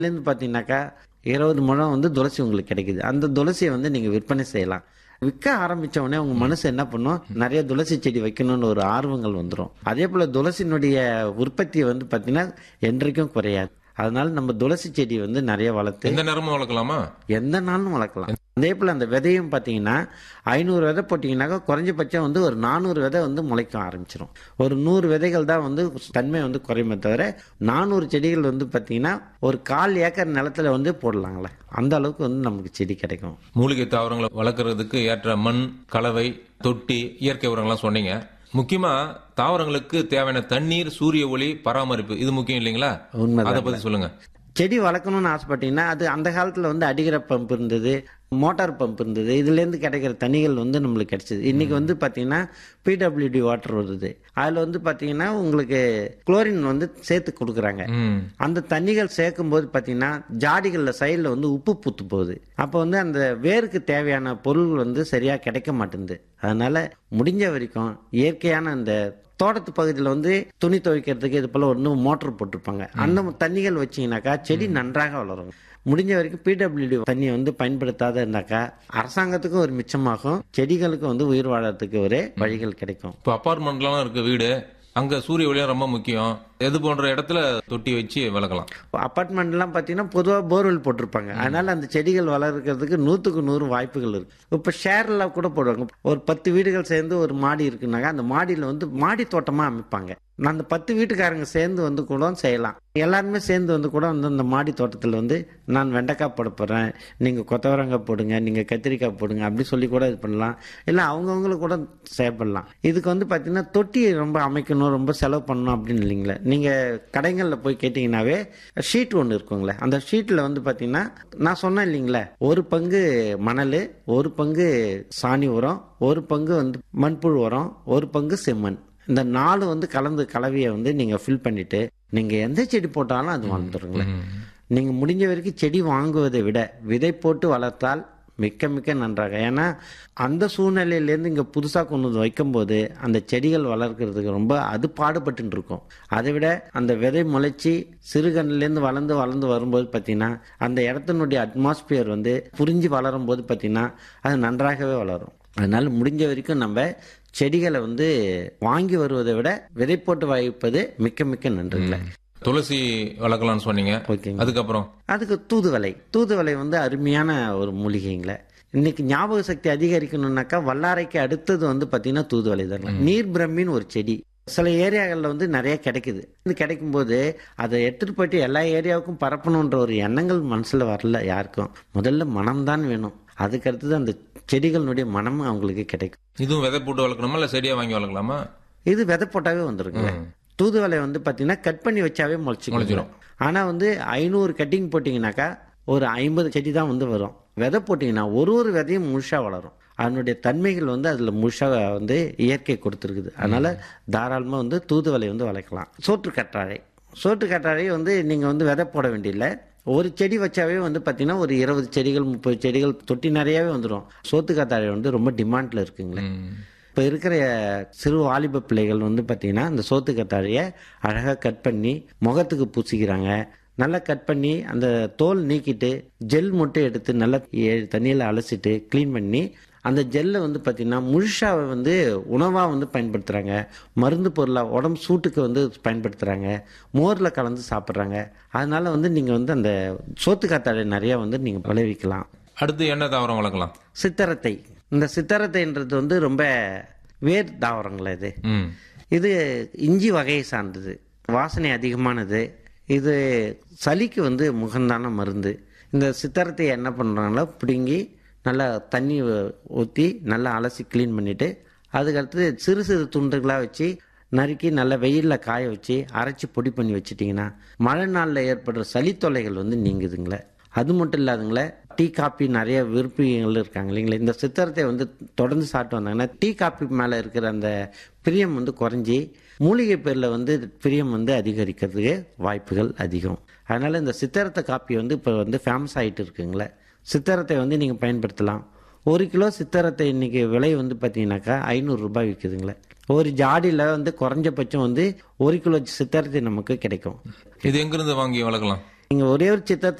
இதுலேருந்து பார்த்தீங்கன்னாக்கா இருபது முழம் வந்து துளசி உங்களுக்கு கிடைக்குது அந்த துளசியை வந்து நீங்கள் விற்பனை செய்யலாம் விற்க ஆரம்பிச்ச உடனே உங்க மனசு என்ன பண்ணும் நிறைய துளசி செடி வைக்கணும்னு ஒரு ஆர்வங்கள் வந்துடும் அதே போல துளசியினுடைய உற்பத்தி வந்து பார்த்தீங்கன்னா என்றைக்கும் குறையாது அதனால நம்ம துளசி செடி வந்து நிறைய வளர்த்து எந்த நேரமும் வளர்க்கலாமா எந்த நாளும் வளர்க்கலாம் அதே போல் அந்த விதையும் பார்த்தீங்கன்னா ஐநூறு விதை போட்டிங்கனாக்கா குறைஞ்சபட்சம் வந்து ஒரு நானூறு விதை வந்து முளைக்க ஆரம்பிச்சிடும் ஒரு நூறு விதைகள் தான் வந்து தன்மை வந்து குறையுமே தவிர நானூறு செடிகள் வந்து பார்த்தீங்கன்னா ஒரு கால் ஏக்கர் நிலத்துல வந்து போடலாங்களே அந்த அளவுக்கு வந்து நமக்கு செடி கிடைக்கும் மூலிகை தாவரங்களை வளர்க்கறதுக்கு ஏற்ற மண் கலவை தொட்டி இயற்கை உரங்கள்லாம் சொன்னீங்க முக்கியமா தாவரங்களுக்கு தேவையான தண்ணீர் சூரிய ஒளி பராமரிப்பு இது முக்கியம் இல்லைங்களா உண்மைதான். அதை பத்தி சொல்லுங்க செடி வளர்க்கணும்னு ஆசைப்பட்டீங்கன்னா அது அந்த காலத்தில் வந்து அடிக்கிற பம்ப் இருந்தது மோட்டார் பம்ப் இருந்தது இதுலேருந்து கிடைக்கிற தண்ணிகள் வந்து நம்மளுக்கு கிடைச்சது இன்னைக்கு வந்து பார்த்தீங்கன்னா பிடபிள்யூடி வாட்டர் வருது அதில் வந்து பார்த்தீங்கன்னா உங்களுக்கு குளோரின் வந்து சேர்த்து கொடுக்குறாங்க ம் அந்த தண்ணிகள் சேர்க்கும் போது பார்த்தீங்கன்னா ஜாடிகளில் சைடில் வந்து உப்பு பூத்து போகுது அப்போ வந்து அந்த வேருக்கு தேவையான பொருள் வந்து சரியாக கிடைக்க மாட்டேங்குது அதனால முடிஞ்ச வரைக்கும் இயற்கையான அந்த தோட்டத்து பகுதியில் வந்து துணி துவைக்கிறதுக்கு இது போல ஒன்று மோட்டர் போட்டிருப்பாங்க அந்த தண்ணிகள் வச்சீங்கன்னாக்கா செடி நன்றாக வளரும் முடிஞ்ச வரைக்கும் பிடபிள்யூடி தண்ணியை வந்து பயன்படுத்தாத இருந்தாக்கா அரசாங்கத்துக்கும் ஒரு மிச்சமாகும் செடிகளுக்கும் வந்து உயிர் வாழறதுக்கு ஒரு வழிகள் கிடைக்கும் இப்போ அப்பார்ட்மெண்ட்லாம் இருக்கு வீடு அங்க சூரிய ஒளியும் ரொம்ப முக்கியம் எது போன்ற இடத்துல தொட்டி வச்சு வளர்க்கலாம் அப்பார்ட்மெண்ட்லாம் பார்த்தீங்கன்னா பொதுவாக போர்வெல் போட்டிருப்பாங்க அதனால அந்த செடிகள் வளர்க்கறதுக்கு நூற்றுக்கு நூறு வாய்ப்புகள் இருக்கு இப்போ ஷேர்லாம் கூட போடுவாங்க ஒரு பத்து வீடுகள் சேர்ந்து ஒரு மாடி இருக்குனாக்கா அந்த மாடியில் வந்து மாடி தோட்டமாக அமைப்பாங்க அந்த பத்து வீட்டுக்காரங்க சேர்ந்து வந்து கூட செய்யலாம் எல்லாருமே சேர்ந்து வந்து கூட வந்து அந்த மாடி தோட்டத்தில் வந்து நான் வெண்டைக்காய் போட போகிறேன் நீங்கள் கொத்தவரங்காய் போடுங்க நீங்கள் கத்திரிக்காய் போடுங்க அப்படி சொல்லி கூட இது பண்ணலாம் இல்லை அவங்கவுங்களுக்கு கூட செயல்படலாம் இதுக்கு வந்து பார்த்தீங்கன்னா தொட்டி ரொம்ப அமைக்கணும் ரொம்ப செலவு பண்ணணும் அப்படின்னு இல்லைங்களே நீங்கள் கடைகளில் போய் கேட்டிங்கனாவே ஷீட் ஒன்று இருக்குங்களே அந்த ஷீட்டில் வந்து பார்த்தீங்கன்னா நான் சொன்னேன் இல்லைங்களே ஒரு பங்கு மணல் ஒரு பங்கு சாணி உரம் ஒரு பங்கு வந்து மண்புழு உரம் ஒரு பங்கு செம்மண் இந்த நாலு வந்து கலந்து கலவையை வந்து நீங்கள் ஃபில் பண்ணிட்டு நீங்கள் எந்த செடி போட்டாலும் அது வளர்ந்துருங்களே நீங்கள் முடிஞ்ச வரைக்கும் செடி வாங்குவதை விட விதை போட்டு வளர்த்தால் மிக்க மிக்க நன்றாக ஏன்னா அந்த சூழ்நிலையிலேருந்து இங்கே புதுசாக கொண்டு வந்து வைக்கும்போது அந்த செடிகள் வளர்க்கறதுக்கு ரொம்ப அது பாடுபட்டு இருக்கும் அதை விட அந்த விதை முளைச்சி சிறுகண்ணிலேருந்து வளர்ந்து வளர்ந்து வரும்போது பார்த்தீங்கன்னா அந்த இடத்தினுடைய அட்மாஸ்பியர் வந்து புரிஞ்சு வளரும் போது பார்த்தீங்கன்னா அது நன்றாகவே வளரும் அதனால முடிஞ்ச வரைக்கும் நம்ம செடிகளை வந்து வாங்கி வருவதை விட விதை போட்டு வைப்பது மிக்க மிக்க நன்றுங்களே துளசி வளர்க்கலாம்னு சொன்னீங்க ஓகேங்க அதுக்கப்புறம் அதுக்கு தூதுவளை தூதுவளை வந்து அருமையான ஒரு மூலிகைங்களே இன்னைக்கு ஞாபக சக்தி அதிகரிக்கணும்னாக்கா வல்லாரைக்கு அடுத்தது வந்து பார்த்தீங்கன்னா தூதுவளை தாங்க நீர் பிரம்மின்னு ஒரு செடி சில ஏரியாகளில் வந்து நிறைய கிடைக்குது இது கிடைக்கும்போது அதை எடுத்துட்டு போயிட்டு எல்லா ஏரியாவுக்கும் பரப்பணுன்ற ஒரு எண்ணங்கள் மனசுல வரல யாருக்கும் முதல்ல மனம்தான் வேணும் அதுக்கு அடுத்தது அந்த செடிகளினுடைய மனம் அவங்களுக்கு கிடைக்கும் இதுவும் விதை போட்டு வளர்க்கணுமா இல்ல செடியா வாங்கி வளர்க்கலாமா இது விதை போட்டாவே வந்துருங்க தூதுவளை வந்து பார்த்தீங்கன்னா கட் பண்ணி வச்சாவே முளைச்சிக்கும் முளைச்சிரும். ஆனால் வந்து ஐநூறு கட்டிங் போட்டிங்கனாக்கா ஒரு ஐம்பது செடி தான் வந்து வரும் விதை போட்டிங்கன்னா ஒரு ஒரு விதையும் முழுசாக வளரும் அதனுடைய தன்மைகள் வந்து அதில் முழுசாக வந்து இயற்கை கொடுத்துருக்குது அதனால தாராளமாக வந்து தூதுவளை வந்து வளர்க்கலாம் சோற்று கற்றாழை சோற்று கற்றாழை வந்து நீங்கள் வந்து விதை போட வேண்டியதில்லை ஒரு செடி வச்சாவே வந்து பார்த்தீங்கன்னா ஒரு இருபது செடிகள் முப்பது செடிகள் தொட்டி நிறையாவே வந்துடும் சோத்து கத்தாழை வந்து ரொம்ப டிமாண்டில் இருக்குங்களே ம். இப்போ இருக்கிற சிறு வாலிப பிள்ளைகள் வந்து பார்த்தீங்கன்னா இந்த சோத்து கத்தாழையை அழகாக கட் பண்ணி முகத்துக்கு பூசிக்கிறாங்க நல்லா கட் பண்ணி அந்த தோல் நீக்கிட்டு ஜெல் மட்டும் எடுத்து நல்லா ஏழு தண்ணியில் அலசிட்டு க்ளீன் பண்ணி அந்த ஜெல்லை வந்து பார்த்தீங்கன்னா முழுசாக வந்து உணவாக வந்து பயன்படுத்துகிறாங்க மருந்து பொருளாக உடம்பு சூட்டுக்கு வந்து பயன்படுத்துகிறாங்க மோரில் கலந்து சாப்பிட்றாங்க அதனால வந்து நீங்கள் வந்து அந்த சோத்து காத்தாழை நிறையா வந்து நீங்கள் விளைவிக்கலாம் அடுத்து என்ன தாவரம் வளர்க்கலாம் சித்தரத்தை இந்த சித்தரத்தைன்றது வந்து ரொம்ப வேர் தாவரங்களா இது ம் இது இஞ்சி வகையை சார்ந்தது வாசனை அதிகமானது இது சளிக்கு வந்து முகந்தான மருந்து இந்த சித்தரத்தை என்ன பண்ணுறாங்களோ பிடுங்கி நல்லா தண்ணி ஊற்றி நல்லா அலசி க்ளீன் பண்ணிவிட்டு அதுக்கடுத்து சிறு சிறு துண்டுகளாக வச்சு நறுக்கி நல்லா வெயிலில் காய வச்சு அரைச்சி பொடி பண்ணி வச்சிட்டிங்கன்னா மழை நாளில் ஏற்படுற சளி தொல்லைகள் வந்து நீங்குதுங்களே அது மட்டும் இல்லாதுங்களே டீ காப்பி நிறைய விருப்பிகள் இருக்காங்க இல்லைங்களா இந்த சித்திரத்தை வந்து தொடர்ந்து சாப்பிட்டு வந்தாங்கன்னா டீ காப்பி மேலே இருக்கிற அந்த பிரியம் வந்து குறைஞ்சி மூலிகை பேரில் வந்து பிரியம் வந்து அதிகரிக்கிறதுக்கு வாய்ப்புகள் அதிகம் அதனால் இந்த சித்திரத்தை காப்பி வந்து இப்போ வந்து ஃபேமஸ் ஆகிட்டு இருக்குங்களே சித்திரத்தை வந்து நீங்கள் பயன்படுத்தலாம் ஒரு கிலோ சித்திரத்தை இன்னைக்கு விலை வந்து பார்த்தீங்கன்னாக்கா ஐநூறு ரூபாய் விற்குதுங்களே ஒரு ஜாடியில் வந்து குறைஞ்சபட்சம் வந்து ஒரு கிலோ சித்திரத்தை நமக்கு கிடைக்கும் இது எங்கிருந்து வாங்கி வளர்க்கலாம் நீங்க ஒரே ஒரு சித்திரத்தை